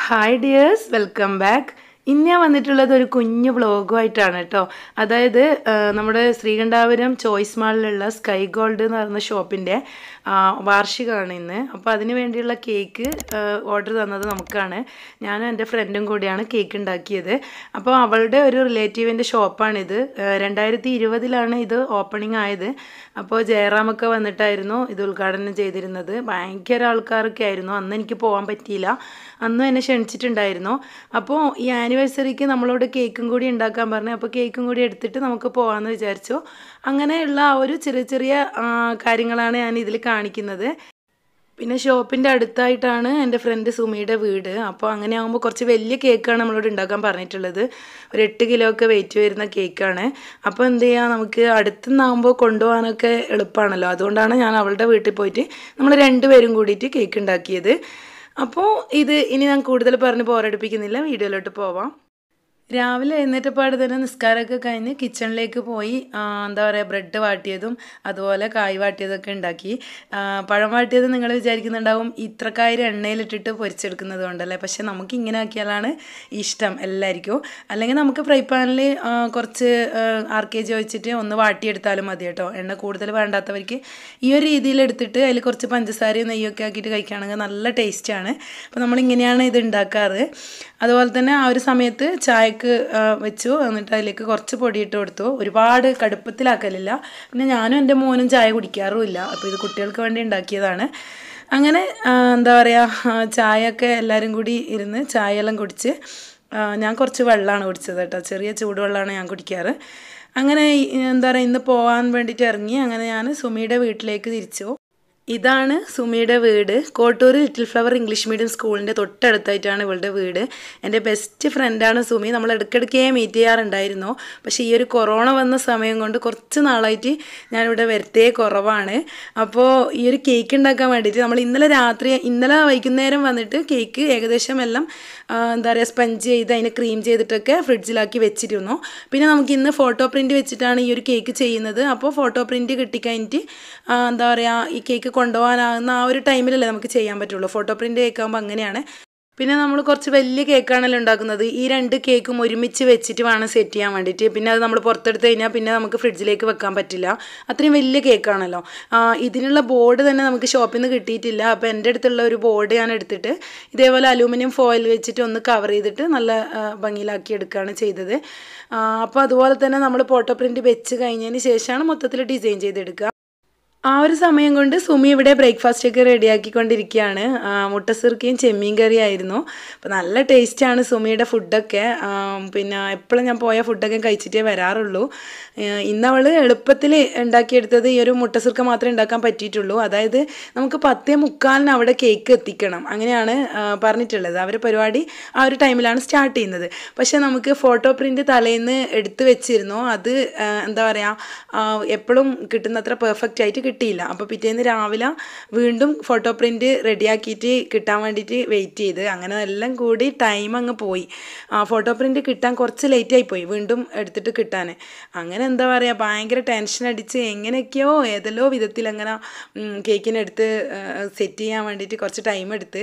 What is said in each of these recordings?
hi dears welcome back ഇന്ന് ഞാൻ വന്നിട്ടുള്ളത് ഒരു കുഞ്ഞു വ്ളോഗുമായിട്ടാണ് കേട്ടോ അതായത് ആ, നമ്മുടെ ശ്രീകണ്ഠാപുരം ചോയ്സ് മാളിലുള്ള സ്കൈ ഗോൾഡ് എന്ന് പറയുന്ന ഷോപ്പിൻ്റെ വാർഷികമാണ് ഇന്ന് അപ്പോൾ അതിന് വേണ്ടിയുള്ള കേക്ക് ഓർഡർ തന്നത് നമുക്കാണ് ഞാനും എൻ്റെ ഫ്രണ്ടും കൂടിയാണ് കേക്ക് ഉണ്ടാക്കിയത് അപ്പോൾ അവളുടെ ഒരു റിലേറ്റീവിൻ്റെ ഷോപ്പാണിത് രണ്ടായിരത്തി ഇരുപതിലാണ് ഇത് ഓപ്പണിംഗ് ആയത് അപ്പോൾ ജയറാമൊക്കെ വന്നിട്ടായിരുന്നു ഇത് ഉദ്ഘാടനം ചെയ്തിരുന്നത് ഭയങ്കര ആൾക്കാരൊക്കെ ആയിരുന്നു അന്ന് എനിക്ക് പോകാൻ പറ്റിയില്ല അന്നും എന്നെ ക്ഷണിച്ചിട്ടുണ്ടായിരുന്നു അപ്പോൾ ഈ ആനിവേഴ്സറിക്ക് നമ്മളോട് കേക്കും കൂടി ഉണ്ടാക്കാൻ പറഞ്ഞു അപ്പോൾ കേക്കും കൂടി എടുത്തിട്ട് നമുക്ക് പോകാമെന്ന് വിചാരിച്ചു അങ്ങനെയുള്ള ആ ഒരു ചെറിയ ചെറിയ ആ, കാര്യങ്ങളാണ് ഞാൻ ഇതിൽ കാണിക്കുന്നത് പിന്നെ ഷോപ്പിൻ്റെ അടുത്തായിട്ടാണ് എൻ്റെ ഫ്രണ്ട് സുമിയുടെ വീട് അപ്പോൾ അങ്ങനെ ആകുമ്പോൾ കുറച്ച് വലിയ കേക്കാണ് നമ്മളോട് ഉണ്ടാക്കാൻ പറഞ്ഞിട്ടുള്ളത് ഒരു എട്ട് കിലോ ഒക്കെ വെയിറ്റ് വരുന്ന കേക്കാണ് അപ്പോൾ എന്ത് ചെയ്യുക നമുക്ക് അടുത്തുനിന്നാകുമ്പോൾ കൊണ്ടുപോകാനൊക്കെ എളുപ്പമാണല്ലോ അതുകൊണ്ടാണ് ഞാൻ അവളുടെ വീട്ടിൽ പോയിട്ട് നമ്മൾ രണ്ടുപേരും കൂടിയിട്ട് കേക്ക് ഉണ്ടാക്കിയത് അപ്പോൾ ഇത് ഇനി ഞാൻ കൂടുതൽ പറഞ്ഞ് ബോറടിപ്പിക്കുന്നില്ല വീഡിയോയിലോട്ട് പോവാം രാവിലെ എഴുന്നേറ്റപ്പാട് തന്നെ നിസ്കാരമൊക്കെ കഴിഞ്ഞ് കിച്ചണിലേക്ക് പോയി ആ, എന്താ പറയുക ബ്രെഡ് വാട്ടിയതും അതുപോലെ കായ് വാട്ടിയതൊക്കെ ഉണ്ടാക്കി ആ, പഴം വാട്ടിയത് നിങ്ങൾ വിചാരിക്കുന്നുണ്ടാവും ഇത്രക്കായിരം എണ്ണയിലിട്ടിട്ട് പൊരിച്ചെടുക്കുന്നത് കൊണ്ടല്ലേ പക്ഷെ നമുക്ക് ഇങ്ങനെ ആക്കിയാലാണ് ഇഷ്ടം എല്ലാവർക്കും അല്ലെങ്കിൽ നമുക്ക് ഫ്രൈ പാനിൽ കുറച്ച് ആർ കെ ജി വെച്ചിട്ട് ഒന്ന് വാട്ടിയെടുത്താലും മതി കേട്ടോ എണ്ണ കൂടുതൽ വേണ്ടാത്തവർക്ക് ഈ ഒരു രീതിയിൽ എടുത്തിട്ട് അതിൽ കുറച്ച് പഞ്ചസാരയും നെയ്യൊക്കെ ആക്കിയിട്ട് കഴിക്കുകയാണെങ്കിൽ നല്ല ടേസ്റ്റാണ് അപ്പോൾ നമ്മളിങ്ങനെയാണ് ഇത് ഉണ്ടാക്കാറ് അതുപോലെ തന്നെ ആ ഒരു സമയത്ത് ചായക്ക് ആ, വെച്ചു എന്നിട്ട് അതിലേക്ക് കുറച്ച് പൊടിയിട്ട് കൊടുത്തു ഒരുപാട് കടുപ്പത്തിലാക്കലില്ല പിന്നെ ഞാനും എൻ്റെ മോനും ചായ കുടിക്കാറുമില്ല അപ്പോൾ ഇത് കുട്ടികൾക്ക് വേണ്ടി ഉണ്ടാക്കിയതാണ് അങ്ങനെ ആ, എന്താ പറയുക ചായയൊക്കെ എല്ലാവരും കൂടി ഇരുന്ന് ചായയെല്ലാം കുടിച്ച് ആ, ഞാൻ കുറച്ച് വെള്ളമാണ് കുടിച്ചത് കേട്ടോ ചെറിയ ചൂടുവെള്ളമാണ് ഞാൻ കുടിക്കാറ് അങ്ങനെ ഈ- എന്താ പറയുക ഇന്ന് പോകാൻ വേണ്ടിയിട്ട് ഇറങ്ങി അങ്ങനെ ഞാൻ സുമിയുടെ വീട്ടിലേക്ക് തിരിച്ചു ഇതാണ് സുമിയുടെ വീട് Kottoor Little Flower English medium സ്കൂളിൻ്റെ തൊട്ടടുത്തായിട്ടാണ് ഇവളുടെ വീട് എൻ്റെ ബെസ്റ്റ് ഫ്രണ്ടാണ് സുമി നമ്മൾ ഇടയ്ക്കിടയ്ക്കേ മീറ്റ് ചെയ്യാറുണ്ടായിരുന്നു പക്ഷേ ഈ ഒരു കൊറോണ വന്ന സമയം കൊണ്ട് കുറച്ച് നാളായിട്ട് ഞാനിവിടെ വരത്തേ കുറവാണ് അപ്പോൾ ഈ ഒരു കേക്ക് ഉണ്ടാക്കാൻ വേണ്ടിയിട്ട് നമ്മൾ ഇന്നലെ രാത്രി ഇന്നലെ വൈകുന്നേരം വന്നിട്ട് കേക്ക് ഏകദേശം എല്ലാം ആ, എന്താ പറയുക സ്പഞ്ച് ചെയ്ത് അതിനെ ക്രീം ചെയ്തിട്ടൊക്കെ ഫ്രിഡ്ജിലാക്കി വെച്ചിരുന്നു പിന്നെ നമുക്ക് ഇന്ന് ഫോട്ടോ പ്രിൻ്റ് വെച്ചിട്ടാണ് ഈ ഒരു കേക്ക് ചെയ്യുന്നത് അപ്പോൾ ഫോട്ടോ പ്രിൻ്റ് കിട്ടിക്കഴിഞ്ഞിട്ട് ആ, എന്താ പറയുക ഈ കേക്ക് കൊണ്ടുപോകാനാകുന്ന ആ ഒരു ടൈമിലല്ലേ നമുക്ക് ചെയ്യാൻ പറ്റുള്ളൂ ഫോട്ടോ പ്രിൻ്റ് കേൾക്കുമ്പോൾ അങ്ങനെയാണ് പിന്നെ നമ്മൾ കുറച്ച് വലിയ കേക്കാണല്ലോ ഉണ്ടാക്കുന്നത് ഈ രണ്ട് കേക്കും ഒരുമിച്ച് വെച്ചിട്ട് വേണം സെറ്റ് ചെയ്യാൻ വേണ്ടിയിട്ട് പിന്നെ അത് നമ്മൾ പുറത്തെടുത്ത് കഴിഞ്ഞാൽ പിന്നെ നമുക്ക് ഫ്രിഡ്ജിലേക്ക് വെക്കാൻ പറ്റില്ല അത്രയും വലിയ കേക്കാണല്ലോ ആ, ഇതിനുള്ള ബോർഡ് തന്നെ നമുക്ക് ഷോപ്പിൽ നിന്ന് കിട്ടിയിട്ടില്ല അപ്പോൾ എൻ്റെ അടുത്തുള്ള ഒരു ബോർഡ് ഞാൻ എടുത്തിട്ട് ഇതേപോലെ അലൂമിനിയം ഫോയിൽ വെച്ചിട്ട് ഒന്ന് കവർ ചെയ്തിട്ട് നല്ല ആ, ഭംഗിയിലാക്കി എടുക്കുകയാണ് ചെയ്തത് ആ, അപ്പോൾ അതുപോലെ തന്നെ നമ്മൾ ഫോട്ടോ പ്രിൻറ്റ് വെച്ച് കഴിഞ്ഞതിന് ശേഷമാണ് മൊത്തത്തിൽ ഡിസൈൻ ചെയ്തെടുക്കുക ആ ഒരു സമയം കൊണ്ട് സുമി ഇവിടെ ബ്രേക്ക്ഫാസ്റ്റ് ഒക്കെ റെഡിയാക്കിക്കൊണ്ടിരിക്കുകയാണ് ആ, മുട്ടസുർക്കയും ചെമ്മീൻ കറിയും ആയിരുന്നു അപ്പോൾ നല്ല ടേസ്റ്റാണ് സുമിയുടെ ഫുഡൊക്കെ ആ, പിന്നെ എപ്പോഴും ഞാൻ പോയ ഫുഡൊക്കെ കഴിച്ചിട്ടേ വരാറുള്ളൂ ഏഹ് ഇന്ന് അവൾ എളുപ്പത്തിൽ ഉണ്ടാക്കിയെടുത്തത് ഈ ഒരു മുട്ടസുർക്ക മാത്രമേ ഉണ്ടാക്കാൻ പറ്റിയിട്ടുള്ളൂ അതായത് നമുക്ക് പത്തേ മുക്കാലിന് അവിടെ കേക്ക് എത്തിക്കണം അങ്ങനെയാണ് ആ, പറഞ്ഞിട്ടുള്ളത് അവർ പരിപാടി ആ ഒരു ടൈമിലാണ് സ്റ്റാർട്ട് ചെയ്യുന്നത് പക്ഷേ നമുക്ക് ഫോട്ടോ പ്രിൻ്റ് തലേന്ന് എടുത്ത് വെച്ചിരുന്നു അത് ആ, എന്താ പറയുക എപ്പോഴും കിട്ടുന്നത്ര പെർഫെക്റ്റ് ആയിട്ട് കിട്ടിയില്ല അപ്പോൾ പിറ്റേന്ന് രാവിലെ വീണ്ടും ഫോട്ടോ പ്രിൻ്റ് റെഡിയാക്കിയിട്ട് കിട്ടാൻ വേണ്ടിയിട്ട് വെയിറ്റ് ചെയ്ത് അങ്ങനെ എല്ലാം കൂടി ടൈം അങ്ങ് പോയി ഫോട്ടോ പ്രിൻ്റ് കിട്ടാൻ കുറച്ച് ലേറ്റ് ആയി പോയി വീണ്ടും എടുത്തിട്ട് കിട്ടാൻ അങ്ങനെ എന്താ പറയുക ഭയങ്കര ടെൻഷൻ അടിച്ച് എങ്ങനെയൊക്കെയോ ഏതെല്ലോ വിധത്തിൽ അങ്ങനെ കേക്കിനെടുത്ത് സെറ്റ് ചെയ്യാൻ വേണ്ടിയിട്ട് കുറച്ച് ടൈം എടുത്ത്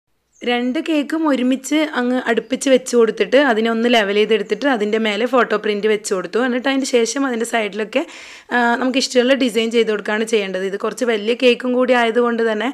രണ്ട് കേക്കും ഒരുമിച്ച് അങ്ങ് അടുപ്പിച്ച് വെച്ച് കൊടുത്തിട്ട് അതിനെ ഒന്ന് ലെവൽ ചെയ്തെടുത്തിട്ട് അതിൻ്റെ മേലെ ഫോട്ടോ പ്രിൻറ്റ് വെച്ച് കൊടുത്തു എന്നിട്ട് അതിൻ്റെ ശേഷം അതിൻ്റെ സൈഡിലൊക്കെ ആ, നമുക്ക് ഇഷ്ടമുള്ള ഡിസൈൻ ചെയ്ത് കൊടുക്കുകയാണ് ചെയ്യേണ്ടത് ഇത് കുറച്ച് വലിയ കേക്കും കൂടി ആയതുകൊണ്ട് തന്നെ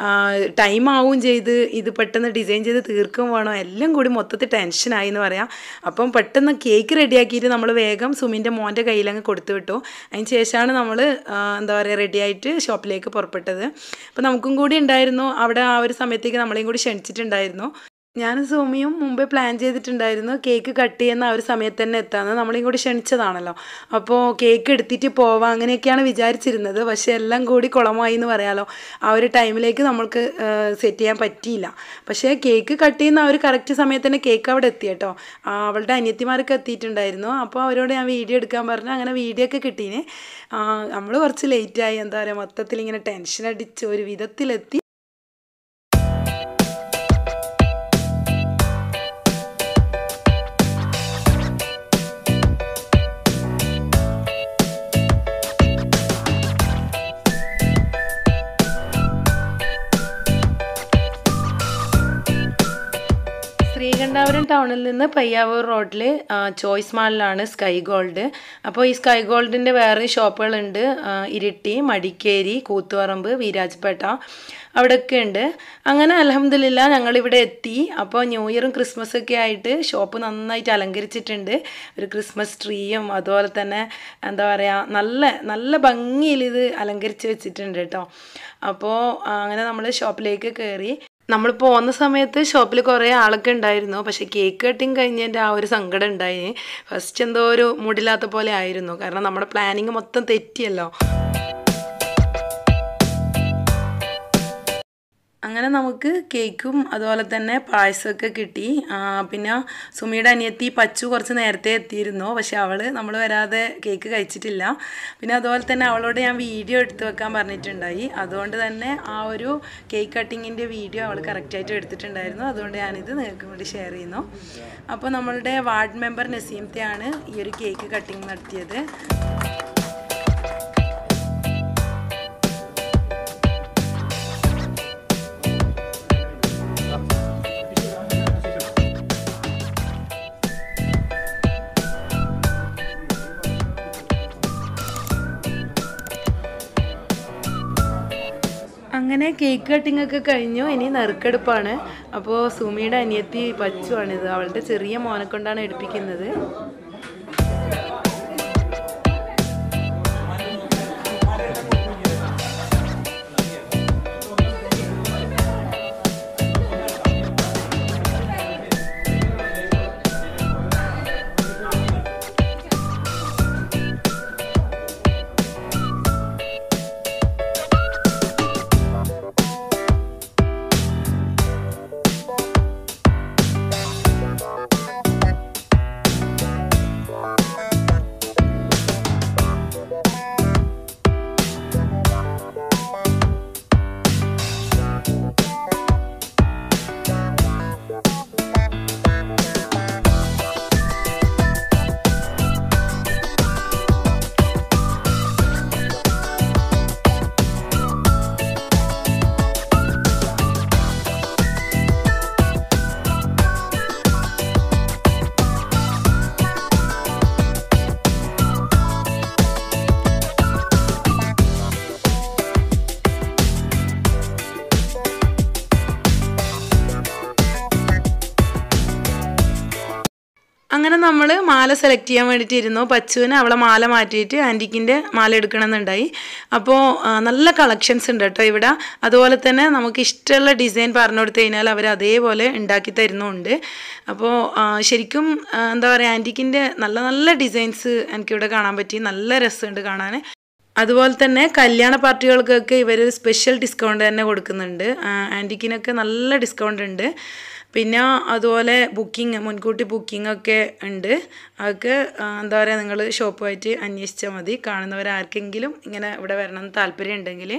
ടൈം ആവും ചെയ്ത് ഇത് പെട്ടെന്ന് ഡിസൈൻ ചെയ്ത് തീർക്കും വേണം എല്ലാം കൂടി മൊത്തത്തിൽ ടെൻഷനായി എന്ന് പറയാം അപ്പം പെട്ടെന്ന് കേക്ക് റെഡിയാക്കിയിട്ട് നമ്മൾ വേഗം സുമിൻ്റെ മോൻ്റെ കയ്യിലങ്ങ് കൊടുത്തു വിട്ടു അതിന് ശേഷമാണ് നമ്മൾ എന്താ പറയുക റെഡിയായിട്ട് ഷോപ്പിലേക്ക് പുറപ്പെട്ടത് അപ്പോൾ നമുക്കും കൂടി ഉണ്ടായിരുന്നു അവിടെ ആ ഒരു സമയത്തേക്ക് നമ്മളെയും കൂടി ക്ഷണിച്ചിട്ടുണ്ടായിരുന്നു ഞാൻ സോമിയും മുമ്പേ പ്ലാൻ ചെയ്തിട്ടുണ്ടായിരുന്നു കേക്ക് കട്ട് ചെയ്യുന്ന ആ ഒരു സമയത്ത് തന്നെ എത്താമെന്ന് നമ്മളെയും കൂടി ക്ഷണിച്ചതാണല്ലോ അപ്പോൾ കേക്ക് എടുത്തിട്ട് പോവാം അങ്ങനെയൊക്കെയാണ് വിചാരിച്ചിരുന്നത് പക്ഷേ എല്ലാം കൂടി കുളമായി എന്ന് പറയാലോ ആ ഒരു ടൈമിലേക്ക് നമ്മൾക്ക് സെറ്റ് ചെയ്യാൻ പറ്റിയില്ല പക്ഷേ കേക്ക് കട്ട് ചെയ്യുന്ന ആ ഒരു കറക്റ്റ് സമയത്ത് തന്നെ കേക്ക് അവിടെ എത്തി കേട്ടോ ആ, അവളുടെ അനിയത്തിമാരൊക്കെ എത്തിയിട്ടുണ്ടായിരുന്നു അപ്പോൾ അവരോട് ഞാൻ വീഡിയോ എടുക്കാൻ പറഞ്ഞു അങ്ങനെ വീഡിയോ ഒക്കെ കിട്ടീന് നമ്മൾ കുറച്ച് ലേറ്റായി എന്താ പറയുക മൊത്തത്തിൽ ഇങ്ങനെ ടെൻഷൻ അടിച്ച് ഒരു വിധത്തിലെത്തി ശ്രീകണ്ഠാപുരം ടൗണിൽ നിന്ന് പയ്യാവൂർ റോഡിൽ ചോയ്സ് മാളിലാണ് സ്കൈ ഗോൾഡ് അപ്പോൾ ഈ സ്കൈ ഗോൾഡിൻ്റെ വേറെ ഷോപ്പുകളുണ്ട് ആ, ഇരിട്ടി മടിക്കേരി കൂത്തുപറമ്പ് വീരാജ്പേട്ട അവിടെയൊക്കെ ഉണ്ട് അങ്ങനെ അലഹമില്ല ഞങ്ങളിവിടെ എത്തി അപ്പോൾ ന്യൂ ഇയറും ക്രിസ്മസ് ഒക്കെ ആയിട്ട് ഷോപ്പ് നന്നായിട്ട് അലങ്കരിച്ചിട്ടുണ്ട് ഒരു ക്രിസ്മസ് ട്രീയും അതുപോലെ തന്നെ എന്താ പറയുക നല്ല നല്ല ഭംഗിയിൽ ഇത് അലങ്കരിച്ച് വെച്ചിട്ടുണ്ട് കേട്ടോ അപ്പോൾ അങ്ങനെ നമ്മൾ ഷോപ്പിലേക്ക് കയറി നമ്മൾ പോകുന്ന സമയത്ത് ഷോപ്പിൽ കുറേ ആളൊക്കെ ഉണ്ടായിരുന്നു പക്ഷേ കേക്ക് കട്ടിങ് കഴിഞ്ഞതിൻ്റെ ആ ഒരു സങ്കടം ഉണ്ടായി ഫസ്റ്റ് എന്തോ ഒരു മൂടില്ലാത്ത പോലെ ആയിരുന്നു കാരണം നമ്മുടെ പ്ലാനിങ് മൊത്തം തെറ്റിയല്ലോ അങ്ങനെ നമുക്ക് കേക്കും അതുപോലെ തന്നെ പായസമൊക്കെ കിട്ടി ആ, പിന്നെ സുമിയുടെ അനിയത്തി പച്ചു കുറച്ച് നേരത്തെ എത്തിയിരുന്നു പക്ഷെ അവൾ നമ്മൾ വരാതെ കേക്ക് കഴിച്ചിട്ടില്ല പിന്നെ അതുപോലെ തന്നെ അവളോട് ഞാൻ വീഡിയോ എടുത്ത് വെക്കാൻ പറഞ്ഞിട്ടുണ്ടായി അതുകൊണ്ട് തന്നെ ആ ഒരു കേക്ക് കട്ടിങ്ങിൻ്റെ വീഡിയോ അവൾ കറക്റ്റായിട്ട് എടുത്തിട്ടുണ്ടായിരുന്നു അതുകൊണ്ട് ഞാനിത് നിങ്ങൾക്ക് വേണ്ടി ഷെയർ ചെയ്യുന്നു അപ്പോൾ നമ്മളുടെ വാർഡ് മെമ്പർ നസീമത്തെയാണ് ഈ ഒരു കേക്ക് കട്ടിങ് നടത്തിയത് അങ്ങനെ കേക്ക് കട്ടിംഗ് ഒക്കെ കഴിഞ്ഞു ഇനി നറുക്കെടുപ്പാണ് അപ്പോൾ സുമിയുടെ അനിയത്തി പച്ചുവാണിത് അവളുടെ ചെറിയ മോനെ കൊണ്ടാണ് എടുപ്പിക്കുന്നത് അങ്ങനെ നമ്മൾ മാല സെലക്ട് ചെയ്യാൻ വേണ്ടിയിട്ട് ഇരുന്നു പച്ചുവിന് അവളെ മാല മാറ്റിയിട്ട് ആൻറ്റിക്കിൻ്റെ മാല എടുക്കണമെന്നുണ്ടായി അപ്പോൾ ആ, നല്ല കളക്ഷൻസ് ഉണ്ട് കേട്ടോ ഇവിടെ അതുപോലെ തന്നെ നമുക്ക് ഇഷ്ടമുള്ള ഡിസൈൻ പറഞ്ഞു കൊടുത്തു കഴിഞ്ഞാൽ അവർ അതേപോലെ ഉണ്ടാക്കി തരുന്നുമുണ്ട് അപ്പോൾ ആ, ശരിക്കും ആ, എന്താ പറയുക ആൻറ്റിക്കിൻ്റെ നല്ല നല്ല ഡിസൈൻസ് എനിക്കിവിടെ കാണാൻ പറ്റി നല്ല രസമുണ്ട് കാണാൻ അതുപോലെ തന്നെ കല്യാണ പാർട്ടികൾക്കൊക്കെ ഇവർ സ്പെഷ്യൽ ഡിസ്കൗണ്ട് തന്നെ കൊടുക്കുന്നുണ്ട് ആ, ആൻറ്റിക്കിനൊക്കെ നല്ല ഡിസ്കൗണ്ട് ഉണ്ട് പിന്നെ അതുപോലെ ബുക്കിംഗ് മുൻകൂട്ടി ബുക്കിംഗ് ഒക്കെ ഉണ്ട് അതൊക്കെ ആ, എന്താ പറയുക നിങ്ങൾ ഷോപ്പുമായിട്ട് അന്വേഷിച്ചാൽ മതി കാണുന്നവരാർക്കെങ്കിലും ഇങ്ങനെ ഇവിടെ വരണം എന്ന് താല്പര്യം ഉണ്ടെങ്കിൽ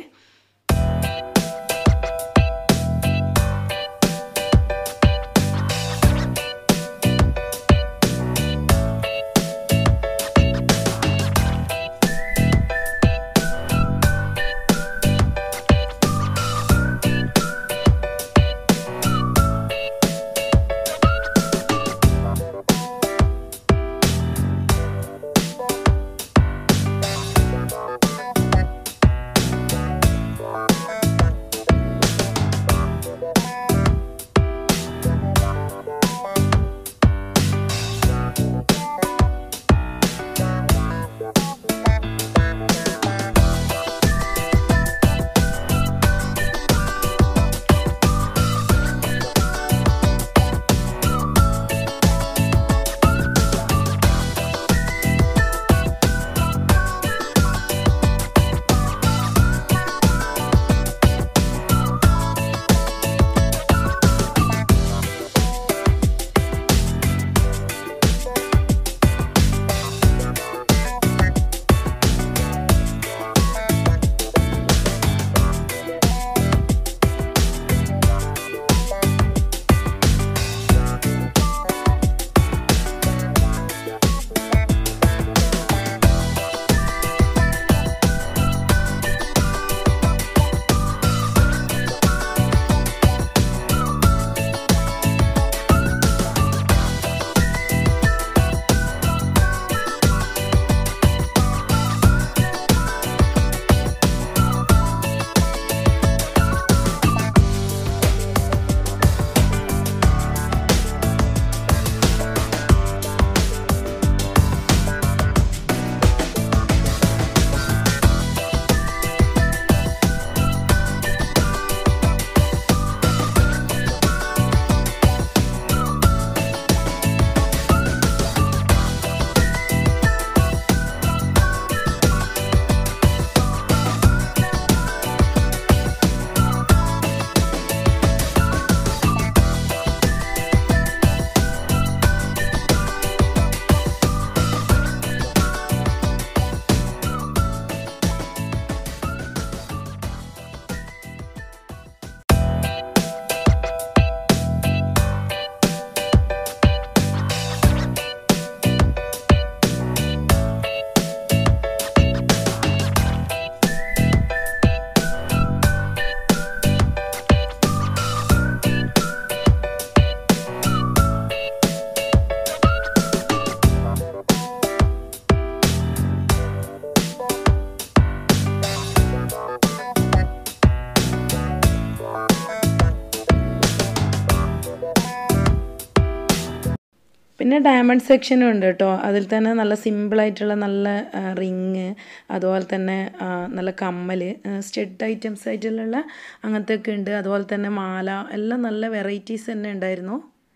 പിന്നെ ഡയമണ്ട് സെക്ഷനും ഉണ്ട് കേട്ടോ അതിൽ തന്നെ നല്ല സിമ്പിളായിട്ടുള്ള നല്ല റിങ് അതുപോലെ തന്നെ ആ, നല്ല കമ്മൽ സ്റ്റഡ് ഐറ്റംസ് ആയിട്ടുള്ള അങ്ങനത്തെ ഒക്കെ ഉണ്ട് അതുപോലെ തന്നെ മാല എല്ലാം നല്ല വെറൈറ്റീസ് തന്നെ ഉണ്ടായിരുന്നു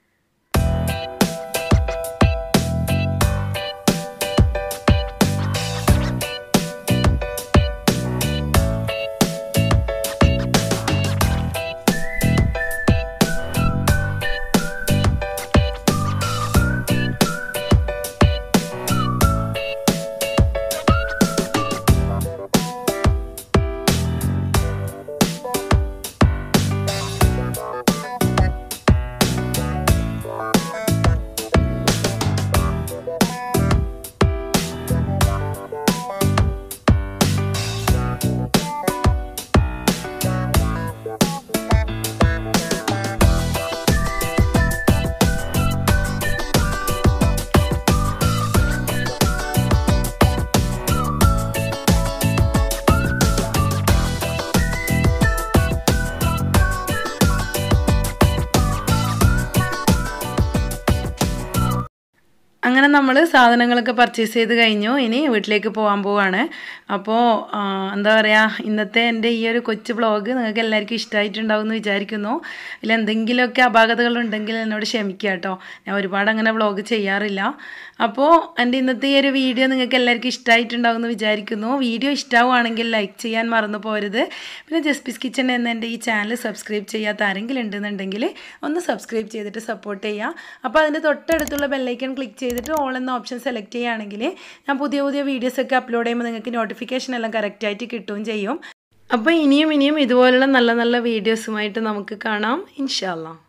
അങ്ങനെ നമ്മൾ സാധനങ്ങളൊക്കെ പർച്ചേസ് ചെയ്ത് കഴിഞ്ഞു ഇനി വീട്ടിലേക്ക് പോകാൻ പോവാണ് അപ്പോൾ ആ, എന്താ പറയുക ഇന്നത്തെ എൻ്റെ ഈ ഒരു കൊച്ചു വ്ളോഗ് നിങ്ങൾക്ക് എല്ലാവർക്കും ഇഷ്ടമായിട്ടുണ്ടാവും എന്ന് വിചാരിക്കുന്നു ഇതിൽ എന്തെങ്കിലുമൊക്കെ അപാകതകളുണ്ടെങ്കിൽ എന്നോട് ക്ഷമിക്കുക കേട്ടോ ഞാൻ ഒരുപാട് അങ്ങനെ വ്ളോഗ് ചെയ്യാറില്ല അപ്പോൾ എൻ്റെ ഇന്നത്തെ ഈ ഒരു വീഡിയോ നിങ്ങൾക്ക് എല്ലാവർക്കും ഇഷ്ടമായിട്ടുണ്ടാവും എന്ന് വിചാരിക്കുന്നു വീഡിയോ ഇഷ്ടമാവുകയാണെങ്കിൽ ലൈക്ക് ചെയ്യാൻ മറന്നു പോരുത് പിന്നെ ജസ്പിസ് കിച്ചൺ എന്ന എൻ്റെ ഈ ചാനൽ സബ്സ്ക്രൈബ് ചെയ്യാത്ത ആരെങ്കിലും ഉണ്ടെന്നുണ്ടെങ്കിൽ ഒന്ന് സബ്സ്ക്രൈബ് ചെയ്തിട്ട് സപ്പോർട്ട് ചെയ്യുക അപ്പോൾ അതിൻ്റെ തൊട്ടടുത്തുള്ള ബെല്ലൈക്കൺ ക്ലിക്ക് ചെയ്തിട്ട് ഓൾ എന്ന ഓപ്ഷൻ സെലക്ട് ചെയ്യുകയാണെങ്കിൽ ഞാൻ പുതിയ പുതിയ വീഡിയോസൊക്കെ അപ്ലോഡ് ചെയ്യുമ്പോൾ നിങ്ങൾക്ക് നോട്ടിഫിക്കേഷൻ എല്ലാം കറക്റ്റായിട്ട് കിട്ടുകയും ചെയ്യും അപ്പോൾ ഇനിയും ഇനിയും ഇതുപോലുള്ള നല്ല നല്ല വീഡിയോസുമായിട്ട് നമുക്ക് കാണാം ഇൻഷാല്ലാം